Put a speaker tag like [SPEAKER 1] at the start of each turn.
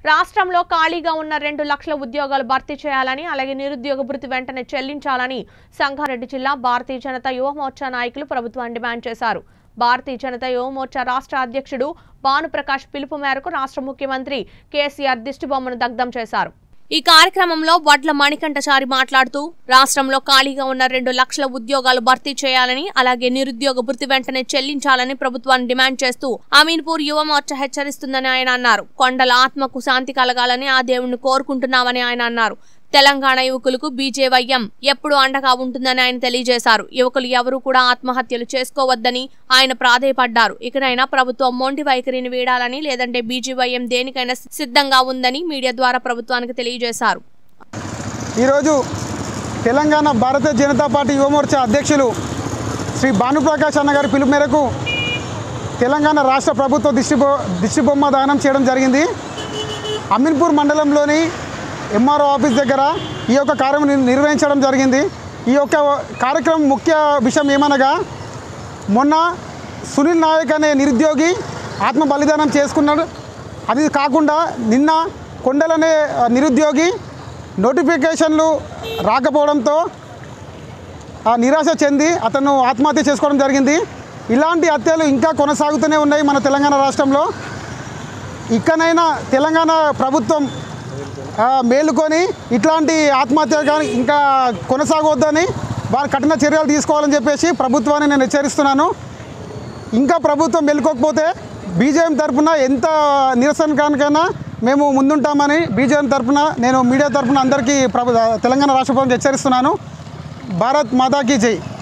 [SPEAKER 1] రాష్ట్రంలో ఖాళీగా ఉన్న రెండు లక్షల ఉద్యోగాలు భర్తీ చేయాలని అలాగే నిరుద్యోగ భృతి వెంటనే చెల్లించాలని సంగారెడ్డి జిల్లా భారతీయ జనతా యువ మోర్చా నాయకులు ప్రభుత్వాన్ని డిమాండ్ చేశారు భారతీయ జనతా యువ మోర్చా రాష్ట్ర అధ్యక్షుడు భానుప్రకాష్ పిలుపు మేరకు రాష్ట్ర ముఖ్యమంత్రి కేసీఆర్ దిష్టిబొమ్మను దగ్ధం చేశారు ఈ కార్యక్రమంలో వడ్ల మణికంఠచారి మాట్లాడుతూ రాష్ట్రంలో ఖాళీగా ఉన్న రెండు లక్షల ఉద్యోగాలు భర్తీ చేయాలని అలాగే నిరుద్యోగ భృతి వెంటనే చెల్లించాలని ప్రభుత్వాన్ని డిమాండ్ చేస్తూ అమీన్పూర్ యువ మోర్చా హెచ్చరిస్తుందని ఆయన అన్నారు కొండల ఆత్మకు శాంతి కలగాలని ఆ దేవుణ్ణి కోరుకుంటున్నామని ఆయన అన్నారు తెలంగాణ యువకులకు బీజేవైఎం ఎప్పుడు అండగా ఉంటుందని ఆయన తెలియజేశారు యువకులు ఎవరూ కూడా ఆత్మహత్యలు చేసుకోవద్దని ఆయన ప్రాధేయపడ్డారు ఇకనైనా ప్రభుత్వం మొండి వైఖరిని వీడాలని లేదంటే బీజేవైఎం దేనికైనా సిద్ధంగా ఉందని మీడియా ద్వారా ప్రభుత్వానికి తెలియజేశారు
[SPEAKER 2] ఈరోజు తెలంగాణ భారతీయ జనతా పార్టీ యువమోర్చా అధ్యక్షులు శ్రీ భానుప్రకాష్ అన్న గారి పిలుపు మేరకు తెలంగాణ రాష్ట్ర ప్రభుత్వ దిష్టిబొ దిష్టిబొమ్మ దానం చేయడం జరిగింది అమీన్పూర్ మండలంలోని ఎంఆర్ఓ ఆఫీస్ దగ్గర ఈ యొక్క కార్యం నిర్- నిర్వహించడం జరిగింది ఈ యొక్క కార్యక్రమం ముఖ్య విషయం ఏమనగా మొన్న సునీల్ నాయక్ అనే నిరుద్యోగి ఆత్మ బలిదానం చేసుకున్నాడు అది కాకుండా నిన్న కొండలనే ఆ, నిరుద్యోగి నోటిఫికేషన్లు రాకపోవడంతో ఆ నిరాశ చెంది అతను ఆత్మహత్య చేసుకోవడం జరిగింది ఇలాంటి హత్యలు ఇంకా కొనసాగుతూనే ఉన్నాయి మన తెలంగాణ రాష్ట్రంలో ఇకనైనా తెలంగాణ ప్రభుత్వం ఆ, మేలుకొని ఇట్లాంటి ఆత్మహత్య కానీ ఇంకా కొనసాగవద్దని వారు కఠిన చర్యలు తీసుకోవాలని చెప్పేసి ప్రభుత్వాన్ని నేను హెచ్చరిస్తున్నాను ఇంకా ప్రభుత్వం మేలుకోకపోతే బీజేఎం తరఫున ఎంత నిరసనకానికైనా మేము ముందుంటామని బీజేఎం తరఫున నేను మీడియా తరఫున అందరికీ ప్రభు తెలంగాణ రాష్ట్ర ప్రభుత్వం హెచ్చరిస్తున్నాను భారత్ మాతాకి జై